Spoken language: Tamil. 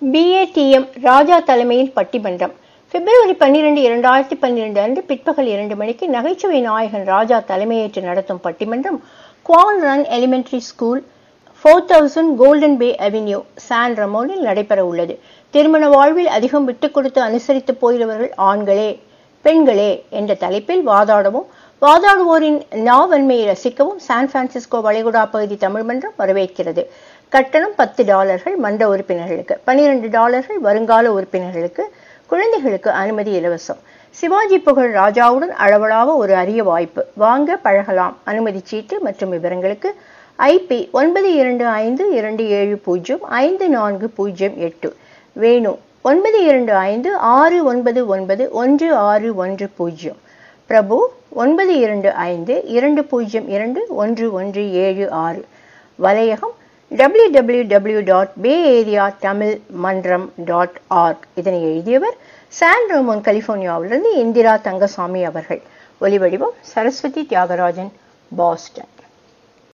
பிஏடிஎம் ராஜா தலைமையில் பட்டிமன்றம் பிப்ரவரி பன்னிரண்டு இரண்டாயிரத்தி பன்னிரண்டு அன்று பிற்பகல் இரண்டு மணிக்கு நகைச்சுவை நாயகன் ராஜா தலைமையேற்று நடத்தும் பட்டிமன்றம் Kwan Ran elementary school four thousand Golden Bay Avenue San ரமோனில் நடைபெற உள்ளது திருமண வாழ்வில் அதிகம் விட்டுக் கொடுத்து அனுசரித்து போகிறவர்கள் ஆண்களே பெண்களே என்ற தலைப்பில் வாதாடவும் வாதாடுவோரின் நாவன்மையை ரசிக்கவும் சான் பிரான்சிஸ்கோ வளைகுடா பகுதி தமிழ் மன்றம் வரவேற்கிறது கட்டணம் பத்து டாலர்கள் மன்ற உறுப்பினர்களுக்கு பனிரெண்டு டாலர்கள் வருங்கால உறுப்பினர்களுக்கு குழந்தைகளுக்கு அனுமதி இலவசம் சிவாஜி புகழ் ராஜாவுடன் அளவலாவ ஒரு அரிய வாய்ப்பு வாங்க பழகலாம் அனுமதி சீட்டு மற்றும் விவரங்களுக்கு ஐபி ஒன்பது இரண்டு ஐந்து இரண்டு ஏழு பூஜ்ஜியம் ஐந்து நான்கு பூஜ்ஜியம் எட்டு வேணு ஒன்பது இரண்டு ஐந்து ஆறு ஒன்பது ஒன்பது ஒன்று ஆறு ஒன்று பூஜ்ஜியம் பிரபு ஒன்பது இரண்டு ஐந்து இரண்டு பூஜ்ஜியம் இரண்டு ஒன்று ஒன்று ஏழு ஆறு வலையகம் W W W dot Bay Area Tamil Mandram dot org இதனை எழுதியவர் சான் ரோமோன் கலிபோர்னியாவிலிருந்து இந்திரா தங்கசாமி அவர்கள் ஒலிவடிவம் சரஸ்வதி தியாகராஜன் பாஸ்டன்